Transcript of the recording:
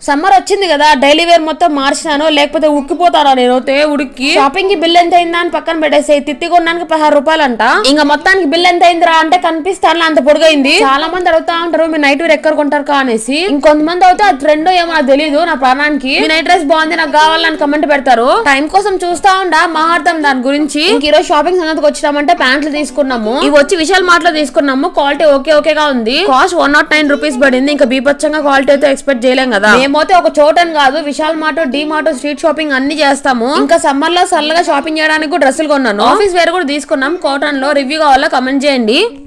summer వచ్చింది కదా daily wear మొత్తం మార్చినాను లేకపోతే ఉక్కిపోతారా నేను తే ఉడికి షాపింగ్ కి బిల్ ఎంత అయిందా అని పక్కన పెట్టేసి తిత్తి కొనడానికి పదహారు రూపాయలు అంట ఇంకా మొత్తానికి బిల్ ఎంత అయిందిరా అంటే కనిపిస్తాను అంత పొడుగైంది చాలా మంది అడుగుతా ఉంటారు మీ నైట్ వేర్ ఎక్కడ కొంటారు కా అనేసి ఇంకొంతమంది అయితే అది ట్రెండ్ ఏమో నాకు తెలియదు నా ప్రాణానికి మీ నైట్ డ్రెస్ బాగుంది నాకు కావాలని కమెంట్ పెడతారు టైం కోసం చూస్తా ఉండా మాట్లాడతాం దాని గురించి ఇంక ఈరోజు షాపింగ్ సంగతికి వచ్చినామంటే ప్యాంట్లు తీసుకున్నాము ఇవి వచ్చి విశాల్ మార్ట్ లో తీసుకున్నాము క్వాలిటీ ఓకే ఓకేగా ఉంది cost one naught nine rupees పడింది ఇంకా బీపచ్చంగా క్వాలిటీ అయితే ఎక్స్పెక్ట్ చేయలేం కదా మేమైతే ఒక చోటని కాదు Vishal Mart D Mart street shopping అన్ని చేస్తాము ఇంకా సమ్మర్ లో చల్లగా షాపింగ్ చేయడానికి కూడా డ్రెస్సులు కొన్నాను ఆఫీస్ వేర్ కూడా తీసుకున్నాం కాటన్ లో రివ్యూ కావాలో కమెంట్ చేయండి